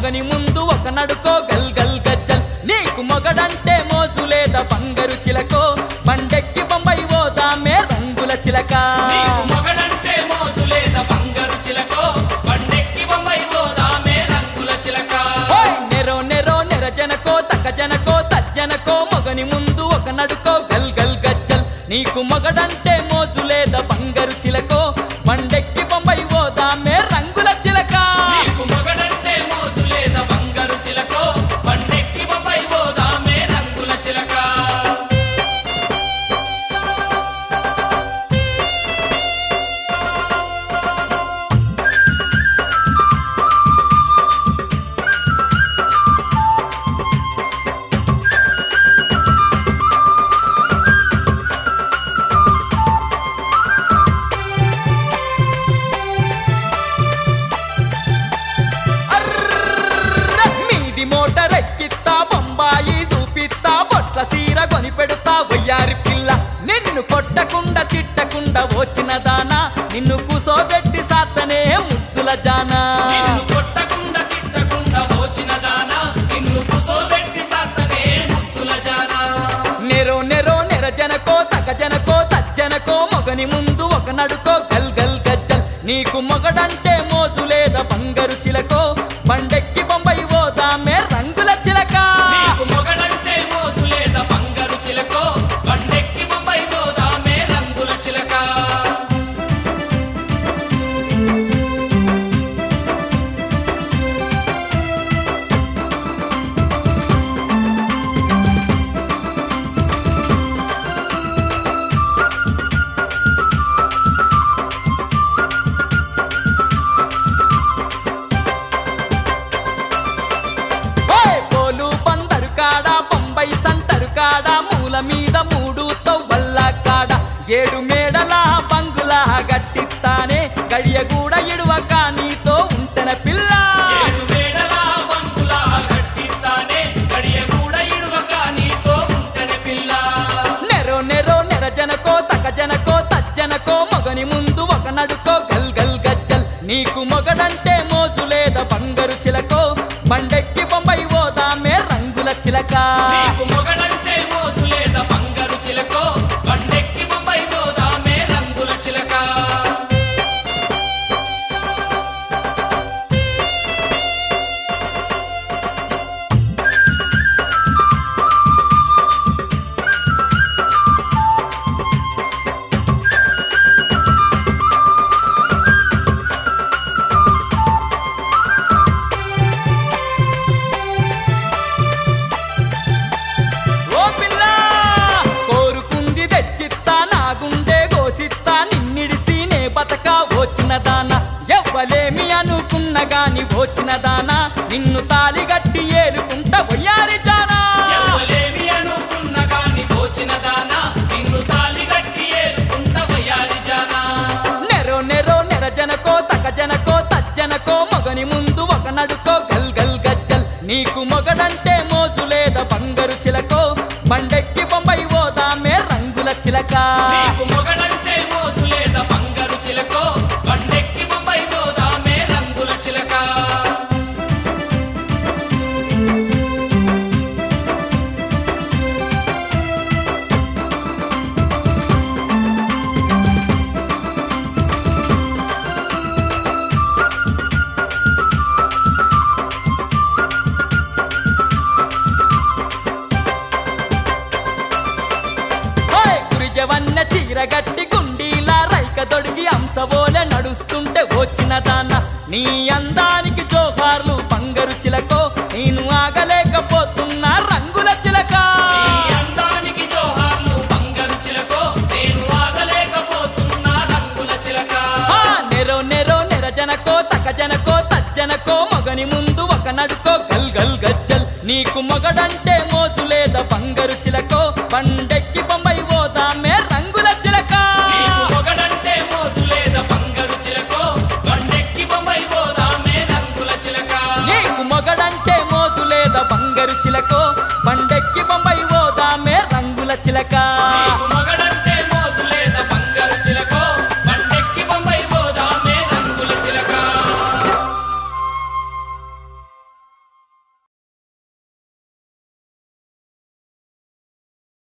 మొగని ముందు ఒక నడుకో గల్ గల్ గజ్జల్ నీకు మొగడంటే మోజు లేదా బంగారు చిలకో బండెక్కి బొంబాయి పోదామే రంగుల చిలక నీకు మొగడంటే మోజు లేదా బంగారు చిలకో బండెక్కి బొమ్మాయి పోదామే రంగుల చిలక ఓయ్ నెరో నెరో నెర జనకో తక్క జనకో తజ్జనకో మొగని ముందు ఒక నడుకో గల్ గల్ గజ్జల్ నీకు మొగడంటే మోజు లేదా బంగారు చిలకో బండెక్కి బొంబాయి పోదామే రంగుల చిలక నీకు మొగడంటే మోజు లేదా బంగారు చిలకో బండెక్కి బొమ్మాయి పోదామే రంగుల చిలక అర్ర! మీది మోటార్ ఎక్కిత్తా బొంబాయి చూపిత్తా బొట్ల సీర కొని పెడతా వయ్యారి పిల్ల నిన్ను కొట్టకుండా తిట్టకుండా వచ్చిన దానా నిన్ను కూసోబెట్టి సాత్తనే ముద్దుల జానా నిన్ను కొట్టకుండా తిట్టకుండా పోచిన దానా నిన్ను కుసోబెట్టి సాత్తనే ముద్దుల జానా నెరో నెరో నెర జనకో తగ జనకో తజ్జనకో మొగని ముందు ఒక నడుకో గల్ గల్ గజ్జల్ నీకు మొగడంటే మోజు లేదా బంగారు చిలకో బండెక్కి బొంబాయి పోదామే రంగుల చిలక నీకు మొగడంటే మోజు లేదా బంగారు చిలకో బండెక్కి బొమ్మాయి పోదామే రంగుల చిలక ఓయ్ పోలు బందరు కాడ బొంబాయి సంటరు కాడ మూల మీద మూడు తవ్వల్ల కాడ ఏడు మేడల బంగులా గట్టిస్తానే గడియ కూడా ఇడువక నీతో ఉంటన పిల్ల ఏడు మేడల బంకులా గట్టిస్తానే గడియ కూడా ఇడువక నీతో ఉంటనే పిల్ల నెరో నెరో నెర జనకో తక జనకో తజ్జనకో మొగని ముందు ఒక నడుకో గల్ గల్ గజ్జల్ నీకు మొగడంటే మోజు లేదా బంగారు చిలకో బండెక్కి బొంబాయి పోదామే రంగుల చిలక నీకు మొగడంటే మోజు లేదా బంగారు చిలకో బండెక్కి బొమ్మాయి పోదామే రంగుల చిలక ఓ పిల్ల కోరుకుంది తెచ్చిత్తా నా గుండె గోసిత్తా నిన్నిడిసి నే బతక వచ్చిన దానా ఎవ్వలేమి అనుకున్న గాని వచ్చిన దానా నిన్ను తాలి గట్టి ఏలుకుంటా వయ్యారి జానా ఎవ్వలేమి అనుకున్న గాని దోచిన దానా నిన్ను తాలి గట్టి ఏలుకుంట వయ్యాలి జానా నెరో నెరో నెర జనకో తక జనకో తజ్జనకో మొగని ముందు ఒక నడుకో గల్ గల్ గజ్జల్ నీకు మొగడంటే మోజు లేదా బంగారు చిలకో బండెక్కి బొంబాయి పోదామే రంగుల చిలక నీకు మొగడంటే మోజు లేదా బంగారు చిలకో బండెక్కి బొమ్మాయి పోదామే రంగుల చిలక ఓయ్ గురిజవన్న చీర గట్టి గుండీలా రైక దొడిగి అంశవోలే నడుస్తుంటే వచ్చిన దాన నీ అందానికి జోహార్లు బంగారు చిలకో నేను ఆగలేకపోతున్నా రంగుల చిలక ఈ అందానికి జోహార్లు బంగారు చిలకో నేను ఆగలేకపోతున్నా రంగుల చిలక ఆ, నెరో నెరో నెర జనకో తక జనకో తజ్జనకో మొగని ముందు ఒక నడుకో గల్ గల్ గజ్జల్ నీకు మొగడంటే మోజు లేదా బంగారు చిలకో బండెక్కి బొంబాయి పోదామే రంగుల చిలక నీకు మొగడంటే మోజు లేదా బంగారు చిలకో బండెక్కి బొమ్మాయి పోదామే రంగుల చిలక నీకు మొగడంటే మోజు లేదా బంగారు చిలకో బండెక్కి బొంబాయి పోదామే రంగుల చిలక నీకు